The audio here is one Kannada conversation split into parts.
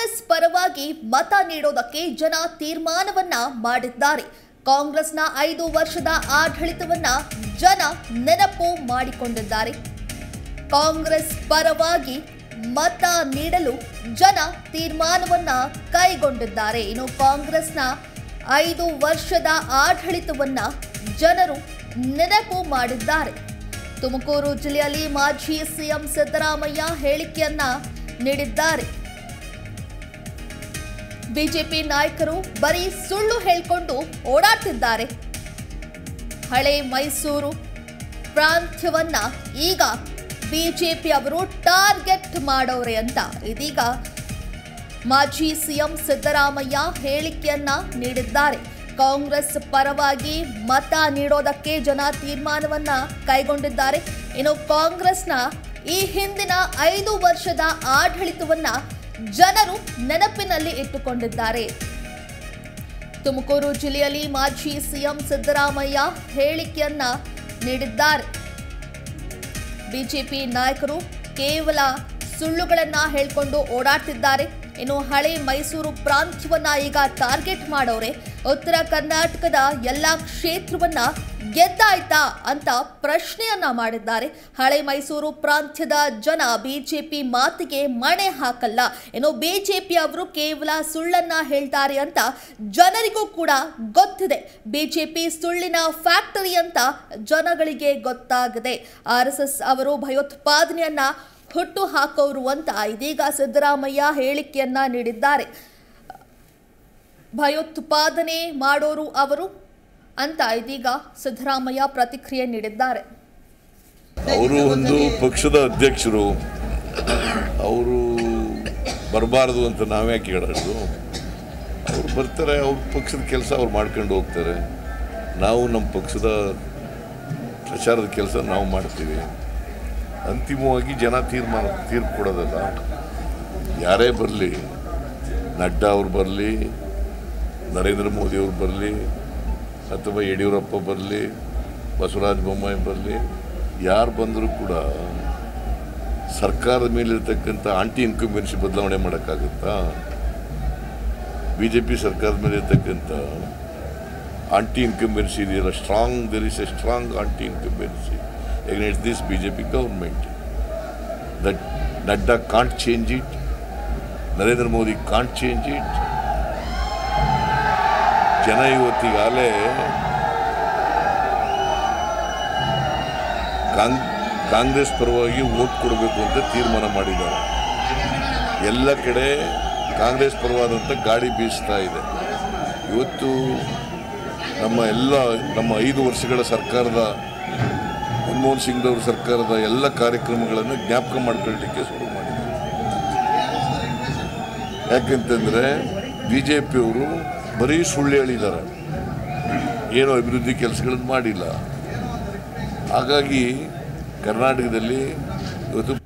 ಕಾಂಗ್ರೆಸ್ ಪರವಾಗಿ ಮತ ನೀಡೋದಕ್ಕೆ ಜನ ತೀರ್ಮಾನವನ್ನ ಮಾಡಿದ್ದಾರೆ ಕಾಂಗ್ರೆಸ್ನ ಐದು ವರ್ಷದ ಆಡಳಿತವನ್ನ ಜನ ನೆನಪು ಮಾಡಿಕೊಂಡಿದ್ದಾರೆ ಕಾಂಗ್ರೆಸ್ ಪರವಾಗಿ ಮತ ನೀಡಲು ಜನ ತೀರ್ಮಾನವನ್ನ ಕೈಗೊಂಡಿದ್ದಾರೆ ಇನ್ನು ಕಾಂಗ್ರೆಸ್ನ ಐದು ವರ್ಷದ ಆಡಳಿತವನ್ನ ಜನರು ನೆನಪು ಮಾಡಿದ್ದಾರೆ ತುಮಕೂರು ಜಿಲ್ಲೆಯಲ್ಲಿ ಮಾಜಿ ಸಿಎಂ ಸಿದ್ದರಾಮಯ್ಯ ಹೇಳಿಕೆಯನ್ನ ನೀಡಿದ್ದಾರೆ ಬಿಜೆಪಿ ನಾಯಕರು ಬರೀ ಸುಳ್ಳು ಹೇಳ್ಕೊಂಡು ಓಡಾಡ್ತಿದ್ದಾರೆ ಹಳೆ ಮೈಸೂರು ಪ್ರಾಂತ್ಯವನ್ನ ಈಗ ಬಿಜೆಪಿ ಅವರು ಟಾರ್ಗೆಟ್ ಮಾಡೋರೆ ಅಂತ ಇದೀಗ ಮಾಜಿ ಸಿಎಂ ಸಿದ್ದರಾಮಯ್ಯ ಹೇಳಿಕೆಯನ್ನ ನೀಡಿದ್ದಾರೆ ಕಾಂಗ್ರೆಸ್ ಪರವಾಗಿ ಮತ ನೀಡೋದಕ್ಕೆ ಜನ ತೀರ್ಮಾನವನ್ನ ಕೈಗೊಂಡಿದ್ದಾರೆ ಇನ್ನು ಕಾಂಗ್ರೆಸ್ನ ಈ ಹಿಂದಿನ ಐದು ವರ್ಷದ ಆಡಳಿತವನ್ನ ಜನರು ನೆನಪಿನಲ್ಲಿ ಇಟ್ಟುಕೊಂಡಿದ್ದಾರೆ ತುಮಕೂರು ಜಿಲ್ಲೆಯಲ್ಲಿ ಮಾಜಿ ಸಿಎಂ ಸಿದ್ದರಾಮಯ್ಯ ಹೇಳಿಕೆಯನ್ನ ನೀಡಿದ್ದಾರೆ ಬಿಜೆಪಿ ನಾಯಕರು ಕೇವಲ ಸುಳ್ಳುಗಳನ್ನ ಹೇಳ್ಕೊಂಡು ಓಡಾಡ್ತಿದ್ದಾರೆ ಇನ್ನು ಹಳೆ ಮೈಸೂರು ಪ್ರಾಂತ್ಯವನ್ನ ಈಗ ಟಾರ್ಗೆಟ್ ಮಾಡೋರೆ ಉತ್ತರ ಕರ್ನಾಟಕದ ಎಲ್ಲಾ ಕ್ಷೇತ್ರವನ್ನ ಗೆದ್ದಾಯ್ತಾ ಅಂತ ಪ್ರಶ್ನೆಯನ್ನ ಮಾಡಿದ್ದಾರೆ ಹಳೆ ಮೈಸೂರು ಪ್ರಾಂತ್ಯದ ಜನ ಬಿಜೆಪಿ ಮಾತಿಗೆ ಮಣೆ ಹಾಕಲ್ಲ ಇನ್ನು ಬಿಜೆಪಿ ಅವರು ಕೇವಲ ಸುಳ್ಳನ್ನ ಹೇಳ್ತಾರೆ ಅಂತ ಜನರಿಗೂ ಕೂಡ ಗೊತ್ತಿದೆ ಬಿಜೆಪಿ ಸುಳ್ಳಿನ ಫ್ಯಾಕ್ಟರಿ ಅಂತ ಜನಗಳಿಗೆ ಗೊತ್ತಾಗಿದೆ ಆರ್ ಎಸ್ ಎಸ್ ಅವರು ಭಯೋತ್ಪಾದನೆಯನ್ನ ಹುಟ್ಟು ಹಾಕೋರು ಅಂತ ಇದೀಗ ಸಿದ್ದರಾಮಯ್ಯ ಹೇಳಿಕೆಯನ್ನ ನೀಡಿದ್ದಾರೆ ಭಯೋತ್ಪಾದನೆ ಮಾಡೋರು ಅವರು ಅಂತ ಇದೀಗ ಸಿದ್ದರಾಮಯ್ಯ ಪ್ರತಿಕ್ರಿಯೆ ನೀಡಿದ್ದಾರೆ ಅವರು ಒಂದು ಪಕ್ಷದ ಅಧ್ಯಕ್ಷರು ಅವರು ಬರಬಾರ್ದು ಅಂತ ನಾವ್ಯಾಕೆ ಹೇಳೋದು ಅವ್ರು ಬರ್ತಾರೆ ಅವ್ರ ಪಕ್ಷದ ಕೆಲಸ ಅವ್ರು ಮಾಡ್ಕೊಂಡು ಹೋಗ್ತಾರೆ ನಾವು ನಮ್ಮ ಪಕ್ಷದ ಪ್ರಚಾರದ ಕೆಲಸ ನಾವು ಮಾಡ್ತೀವಿ ಅಂತಿಮವಾಗಿ ಜನ ತೀರ್ಮಾನ ತೀರ್ಪು ಕೊಡೋದಲ್ಲ ಯಾರೇ ಬರಲಿ ನಡ್ಡಾ ಅವ್ರು ಬರಲಿ ನರೇಂದ್ರ ಮೋದಿ ಅವ್ರು ಬರಲಿ ಅಥವಾ ಯಡಿಯೂರಪ್ಪ ಬರಲಿ ಬಸವರಾಜ ಬೊಮ್ಮಾಯಿ ಬರಲಿ ಯಾರು ಬಂದರೂ ಕೂಡ ಸರ್ಕಾರದ ಮೇಲಿರ್ತಕ್ಕಂಥ ಆಂಟಿ ಇನ್ಕಂಬೆನ್ಸಿ ಬದಲಾವಣೆ ಮಾಡೋಕ್ಕಾಗುತ್ತಾ ಬಿ ಜೆ ಪಿ ಸರ್ಕಾರದ ಮೇಲೆ ಇರ್ತಕ್ಕಂಥ ಆಂಟಿ ಇನ್ಕಂಬೆನ್ಸಿ ಇದೆಯಲ್ಲ strong there is a strong anti incumbency against this B J P government that Nadda can't change it Narendra Modi can't change it ಜನ ಇವತ್ತಿಗಾಗಲೇ ಕಾಂಗ್ ಕಾಂಗ್ರೆಸ್ ಪರವಾಗಿ ವೋಟ್ ಕೊಡಬೇಕು ಅಂತ ತೀರ್ಮಾನ ಮಾಡಿದ್ದಾರೆ ಎಲ್ಲ ಕಡೆ ಕಾಂಗ್ರೆಸ್ ಪರವಾದಂಥ ಗಾಳಿ ಬೀಸ್ತಾ ಇದೆ ಇವತ್ತು ನಮ್ಮ ಎಲ್ಲ ನಮ್ಮ ಐದು ವರ್ಷಗಳ ಸರ್ಕಾರದ ಮನಮೋಹನ್ ಸಿಂಗ್ರವ್ರ ಸರ್ಕಾರದ ಎಲ್ಲ ಕಾರ್ಯಕ್ರಮಗಳನ್ನು ಜ್ಞಾಪಕ ಮಾಡ್ಕೊಳ್ಳಲಿಕ್ಕೆ ಶುರು ಮಾಡಿದ್ದಾರೆ ಯಾಕೆಂತಂದರೆ ಬಿ ಜೆ ಪಿಯವರು ಬರೀ ಸುಳ್ಳು ಹೇಳಿದ್ದಾರೆ ಏನೋ ಅಭಿವೃದ್ಧಿ ಕೆಲಸಗಳನ್ನು ಮಾಡಿಲ್ಲ ಹಾಗಾಗಿ ಕರ್ನಾಟಕದಲ್ಲಿ ಇವತ್ತು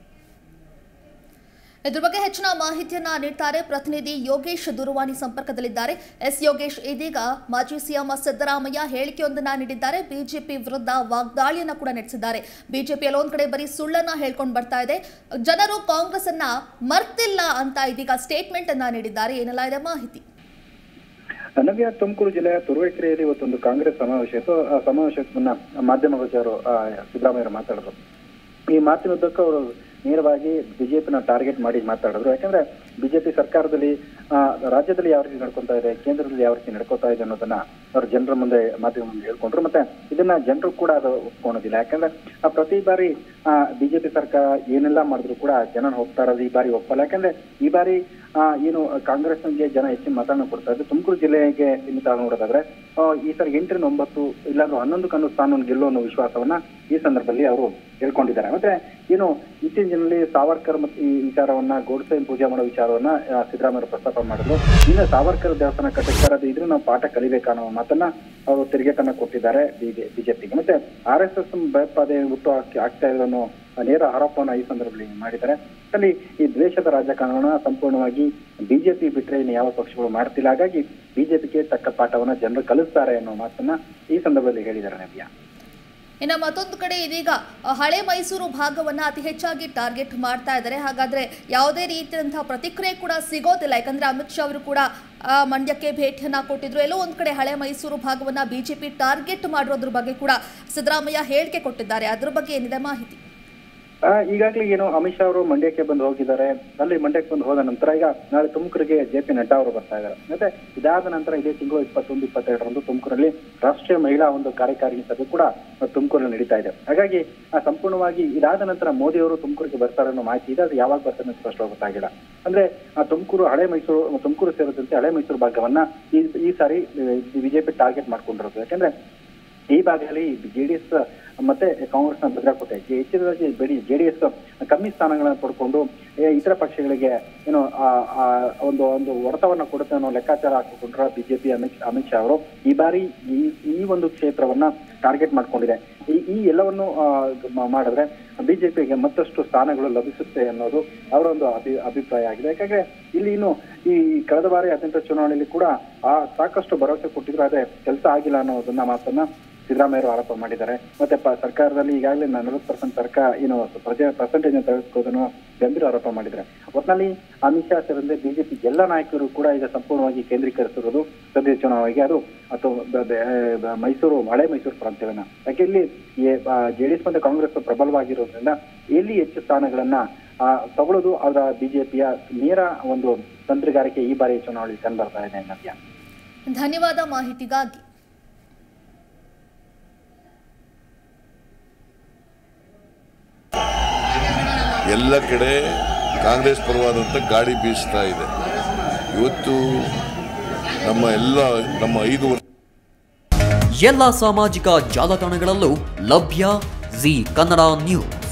ಇದ್ರ ಬಗ್ಗೆ ಹೆಚ್ಚಿನ ಮಾಹಿತಿಯನ್ನ ನೀಡ್ತಾರೆ ಪ್ರತಿನಿಧಿ ಯೋಗೇಶ್ ದೂರವಾಣಿ ಸಂಪರ್ಕದಲ್ಲಿದ್ದಾರೆ ಎಸ್ ಯೋಗೇಶ್ ಇದೀಗ ಮಾಜಿ ಸಿಎಂ ಸಿದ್ದರಾಮಯ್ಯ ಹೇಳಿಕೆಯೊಂದನ್ನ ನೀಡಿದ್ದಾರೆ ಬಿಜೆಪಿ ವಿರುದ್ಧ ವಾಗ್ದಾಳಿಯನ್ನ ಕೂಡ ನಡೆಸಿದ್ದಾರೆ ಬಿಜೆಪಿ ಎಲ್ಲೊಂದ್ ಕಡೆ ಬರೀ ಸುಳ್ಳನ್ನ ಹೇಳ್ಕೊಂಡು ಬರ್ತಾ ಇದೆ ಜನರು ಕಾಂಗ್ರೆಸ್ ಅನ್ನ ಮರ್ತಿಲ್ಲ ಅಂತ ಇದೀಗ ಸ್ಟೇಟ್ಮೆಂಟ್ ಅನ್ನ ನೀಡಿದ್ದಾರೆ ಏನೆಲ್ಲ ಇದೆ ಮಾಹಿತಿ ನವ್ಯ ತುಮಕೂರು ಜಿಲ್ಲೆಯ ತುರುವೇಕೆರೆಯಲ್ಲಿ ಇವತ್ತೊಂದು ಕಾಂಗ್ರೆಸ್ ಸಮಾವೇಶ ಇತ್ತು ಆ ಸಮಾವೇಶವನ್ನ ಮಾಧ್ಯಮಗೋಚರು ಸಿದ್ದರಾಮಯ್ಯ ಮಾತಾಡಿದ್ರು ಈ ಮಾತಿನ ಉದ್ದಕ್ಕೂ ಅವರು ನೇರವಾಗಿ ಬಿಜೆಪಿನ ಟಾರ್ಗೆಟ್ ಮಾಡಿ ಮಾತಾಡಿದ್ರು ಯಾಕಂದ್ರೆ ಬಿಜೆಪಿ ಸರ್ಕಾರದಲ್ಲಿ ಆ, ರಾಜ್ಯದಲ್ಲಿ ಯಾವ ರೀತಿ ನಡ್ಕೊಂತಾ ಇದೆ ಕೇಂದ್ರದಲ್ಲಿ ಯಾವ ರೀತಿ ನಡ್ಕೋತಾ ಇದೆ ಅನ್ನೋದನ್ನ ಅವರು ಜನರ ಮುಂದೆ ಮಾಧ್ಯಮ ಮುಂದೆ ಹೇಳ್ಕೊಂಡ್ರು ಮತ್ತೆ ಇದನ್ನ ಜನರು ಕೂಡ ಅದು ಒಪ್ಕೊಳೋದಿಲ್ಲ ಯಾಕಂದ್ರೆ ಆ, ಪ್ರತಿ ಬಾರಿ ಬಿಜೆಪಿ ಸರ್ಕಾರ ಏನೆಲ್ಲ ಮಾಡಿದ್ರು ಕೂಡ ಜನ ಹೋಗ್ತಾ ಇರೋದು ಈ ಬಾರಿ ಒಪ್ಪಲ್ಲ ಯಾಕಂದ್ರೆ ಈ ಬಾರಿ ಆ, ಏನು ಕಾಂಗ್ರೆಸ್ಗೆ ಜನ ಹೆಚ್ಚಿನ ಮತವನ್ನು ಕೊಡ್ತಾ ಇದ್ದು ತುಮಕೂರು ಜಿಲ್ಲೆಗೆ ಸೀಮಿತ ನೋಡೋದಾದ್ರೆ ಆ, ಈ ಸರಿ ಎಂಟರಿಂದ ಒಂಬತ್ತು ಇಲ್ಲಾಂದ್ರೆ ಹನ್ನೊಂದು ಕಣ್ಣು ಸ್ಥಾನವನ್ನು ಗೆಲ್ಲೋ ಅನ್ನೋ ವಿಶ್ವಾಸವನ್ನ ಈ ಸಂದರ್ಭದಲ್ಲಿ ಅವರು ಹೇಳ್ಕೊಂಡಿದ್ದಾರೆ ಮತ್ತೆ ಏನು ಇತ್ತೀಚಿನ ದಿನದಲ್ಲಿ ಸಾವರ್ಕರ್ ಮತ್ತು ಈ ವಿಚಾರವನ್ನ ಗೋಡ್ಸೆ ಪೂಜೆ ಮಾಡೋ ವಿಚಾರವನ್ನ ಆ, ಸಿದ್ದರಾಮಯ್ಯ ಪ್ರಸ್ತಾಪ ಮಾಡಿದ್ರು ಇನ್ನು ಸಾವರ್ಕರ್ ದೇವಸ್ಥಾನ ಕಟ್ಟಿಸ್ತಾರೆ ಅದು ಇದ್ರೆ ನಾವು ಪಾಠ ಕಲಿಬೇಕನ್ನೋ ಮಾತನ್ನ ಅವರು ತಿರುಗೇಟನ್ನ ಕೊಟ್ಟಿದ್ದಾರೆ ಬಿಜೆಪಿಗೆ ಮತ್ತೆ ಆರ್ ಎಸ್ ಎಸ್ ಭಯೋತ್ಪಾದನೆ ಹುಟ್ಟು ಹಾಕಿ ಆಗ್ತಾ ಇದೆ ಅನ್ನೋ ನೇರ ಆರೋಪವನ್ನ ಈ ಸಂದರ್ಭದಲ್ಲಿ ಮಾಡಿದ್ದಾರೆ ಅಲ್ಲಿ ಈ ದ್ವೇಷದ ರಾಜಕಾರಣ ಸಂಪೂರ್ಣವಾಗಿ ಬಿಜೆಪಿ ಬಿಟ್ರೆ ಇನ್ನು ಯಾವ ಪಕ್ಷಗಳು ಮಾಡ್ತಿಲ್ಲ ಹಾಗಾಗಿ ಬಿಜೆಪಿಗೆ ತಕ್ಕ ಪಾಠವನ್ನ ಜನರು ಕಲಿಸ್ತಾರೆ ಅನ್ನೋ ಮಾತನ್ನ ಈ ಸಂದರ್ಭದಲ್ಲಿ ಹೇಳಿದ್ದಾರೆ ನವ್ಯ ಇನ್ನು ಮತ್ತೊಂದು ಕಡೆ ಇದೀಗ ಆ, ಹಳೆ ಮೈಸೂರು ಭಾಗವನ್ನ ಅತಿ ಹೆಚ್ಚಾಗಿ ಟಾರ್ಗೆಟ್ ಮಾಡ್ತಾ ಇದ್ದಾರೆ ಹಾಗಾದ್ರೆ ಯಾವುದೇ ರೀತಿಯಾದಂತಹ ಪ್ರತಿಕ್ರಿಯೆ ಕೂಡ ಸಿಗೋದಿಲ್ಲ ಯಾಕಂದ್ರೆ ಅಮಿತ್ ಶಾ ಅವರು ಕೂಡ ಆ, ಮಂಡ್ಯಕ್ಕೆ ಭೇಟಿಯನ್ನ ಕೊಟ್ಟಿದ್ರು ಎಲ್ಲೋ ಒಂದ್ ಕಡೆ ಹಳೆ ಮೈಸೂರು ಭಾಗವನ್ನ ಬಿಜೆಪಿ ಟಾರ್ಗೆಟ್ ಮಾಡಿರೋದ್ರ ಬಗ್ಗೆ ಕೂಡ ಸಿದ್ದರಾಮಯ್ಯ ಹೇಳಿಕೆ ಕೊಟ್ಟಿದ್ದಾರೆ ಅದ್ರ ಬಗ್ಗೆ ಏನಿದೆ ಮಾಹಿತಿ ಆ, ಈಗಾಗ್ಲೇ ಏನು ಅಮಿತ್ ಶಾ ಅವರು ಮಂಡ್ಯಕ್ಕೆ ಬಂದು ಹೋಗಿದ್ದಾರೆ ಅಲ್ಲಿ ಮಂಡ್ಯಕ್ಕೆ ಬಂದು ಹೋದ ನಂತರ ಈಗ ನಾಳೆ ತುಮಕೂರಿಗೆ ಜೆ ಪಿ ನಡ್ಡಾ ಅವರು ಬರ್ತಾ ಇದ್ದಾರೆ ಮತ್ತೆ ಇದಾದ ನಂತರ ಇದೇ ತಿಂಗಳು ಇಪ್ಪತ್ತೊಂದು ಇಪ್ಪತ್ತೆರಡರಂದು ತುಮಕೂರಲ್ಲಿ ರಾಷ್ಟ್ರೀಯ ಮಹಿಳಾ ಒಂದು ಕಾರ್ಯಕಾರಿಣಿ ಸಭೆ ಕೂಡ ತುಮಕೂರಲ್ಲಿ ನಡೀತಾ ಇದೆ ಹಾಗಾಗಿ ಆ, ಸಂಪೂರ್ಣವಾಗಿ ಇದಾದ ನಂತರ ಮೋದಿ ಅವರು ತುಮಕೂರಿಗೆ ಬರ್ತಾರೆ ಅನ್ನೋ ಮಾಹಿತಿ ಇದೆ ಅದು ಯಾವಾಗ ಬರ್ತಾರೆ ಅಂತ ಸ್ಪಷ್ಟವಾಗಿ ಗೊತ್ತಾಗಿಲ್ಲ ಅಂದ್ರೆ ಆ ತುಮಕೂರು ಹಳೆ ಮೈಸೂರು ತುಮಕೂರು ಸೇರಿದಂತೆ ಹಳೆ ಮೈಸೂರು ಭಾಗವನ್ನ ಈ ಈ ಸಾರಿ ಬಿಜೆಪಿ ಟಾರ್ಗೆಟ್ ಮಾಡ್ಕೊಂಡಿರೋದು ಯಾಕಂದ್ರೆ ಈ ಭಾಗದಲ್ಲಿ ಜೆಡಿಎಸ್ ಮತ್ತೆ ಕಾಂಗ್ರೆಸ್ನ ಭದ್ರಕೋಟೆ ಹೆಚ್ಚಿನದಾಗಿ ಬರೀ ಜೆಡಿಎಸ್ ಕಮ್ಮಿ ಸ್ಥಾನಗಳನ್ನು ಪಡ್ಕೊಂಡು ಏ, ಇತರ ಪಕ್ಷಗಳಿಗೆ ಏನು ಆ, ಆ, ಒಂದು ಒಂದು ಹೊಡೆತವನ್ನ ಕೊಡುತ್ತೆ ಅನ್ನೋ ಲೆಕ್ಕಾಚಾರ ಹಾಕಿಕೊಂಡ್ರ ಬಿಜೆಪಿ ಅಮಿತ್ ಅಮಿತ್ ಶಾ ಅವರು ಈ ಬಾರಿ ಈ ಈ ಒಂದು ಕ್ಷೇತ್ರವನ್ನ ಟಾರ್ಗೆಟ್ ಮಾಡ್ಕೊಂಡಿದೆ ಈ ಈ ಎಲ್ಲವನ್ನು ಆ, ಮ- ಮಾಡಿದ್ರೆ ಬಿಜೆಪಿಗೆ ಮತ್ತಷ್ಟು ಸ್ಥಾನಗಳು ಲಭಿಸುತ್ತೆ ಅನ್ನೋದು ಅವರ ಒಂದು ಅಭಿ ಅಭಿಪ್ರಾಯ ಆಗಿದೆ ಯಾಕಂದ್ರೆ ಇಲ್ಲಿ ಇನ್ನು ಈ ಕಳೆದ ಬಾರಿ ಹದಿನೆಂಟರ ಚುನಾವಣೆಯಲ್ಲಿ ಕೂಡ ಆ ಸಾಕಷ್ಟು ಭರವಸೆ ಕೊಟ್ಟಿದ್ರು ಆದ್ರೆ ಕೆಲಸ ಆಗಿಲ್ಲ ಅನ್ನೋದನ್ನ ಮಾತನ್ನ ಸಿದ್ದರಾಮಯ್ಯ ಆರೋಪ ಮಾಡಿದ್ದಾರೆ ಮತ್ತೆ ಪ- ಸರ್ಕಾರದಲ್ಲಿ ಈಗಾಗಲೇ ನಲವತ್ತು ಪರ್ಸೆಂಟ್ ಸರ್ಕಾರ ಏನು ಪ್ರಜೆ ಪರ್ಸೆಂಟೇಜ್ ತೆಗೆದುಕೋದನ್ನು ಗಂಭೀರ ಆರೋಪ ಮಾಡಿದ್ದಾರೆ ಒಟ್ನಲ್ಲಿ ಅಮಿತ್ ಶಾ ಸೇರಿದಂತೆ ಬಿಜೆಪಿ ಎಲ್ಲ ನಾಯಕರು ಕೂಡ ಈಗ ಸಂಪೂರ್ಣವಾಗಿ ಕೇಂದ್ರೀಕರಿಸಿರೋದು ಸದ್ಯ ಚುನಾವಣೆಗೆ ಅದು ಅಥವಾ ಬ- ಬ- ಬ- ಮೈಸೂರು ಹಳೆ ಮೈಸೂರು ಪ್ರಾಂತ್ಯವನ್ನ ಯಾಕೆ ಇಲ್ಲಿ ಜೆಡಿಎಸ್ ಮತ್ತೆ ಕಾಂಗ್ರೆಸ್ ಪ್ರಬಲವಾಗಿರೋದ್ರಿಂದ ಎಲ್ಲಿ ಹೆಚ್ಚು ಸ್ಥಾನಗಳನ್ನ ಆ, ತಗೊಳ್ಳೋದು ಅದರ ಬಿಜೆಪಿಯ ನೇರ ಒಂದು ತಂತ್ರಗಾರಿಕೆ ಈ ಬಾರಿ ಚುನಾವಣೆಯಲ್ಲಿ ಕಂಡು ಬರ್ತಾ ಇದೆ ನವ್ಯ ಧನ್ಯವಾದ ಮಾಹಿತಿಗಾಗಿ ಎಲ್ಲ ಕಡೆ ಕಾಂಗ್ರೆಸ್ ಪರವಾದಂಥ ಗಾಳಿ ಬೀಸ್ತಾ ಇದೆ ಇವತ್ತು ನಮ್ಮ ಎಲ್ಲ ನಮ್ಮ ಐದು ವರ್ಷ ಎಲ್ಲ ಸಾಮಾಜಿಕ ಜಾಲತಾಣಗಳಲ್ಲೂ ಲಭ್ಯ ಜಿ ಕನ್ನಡ ನ್ಯೂಸ್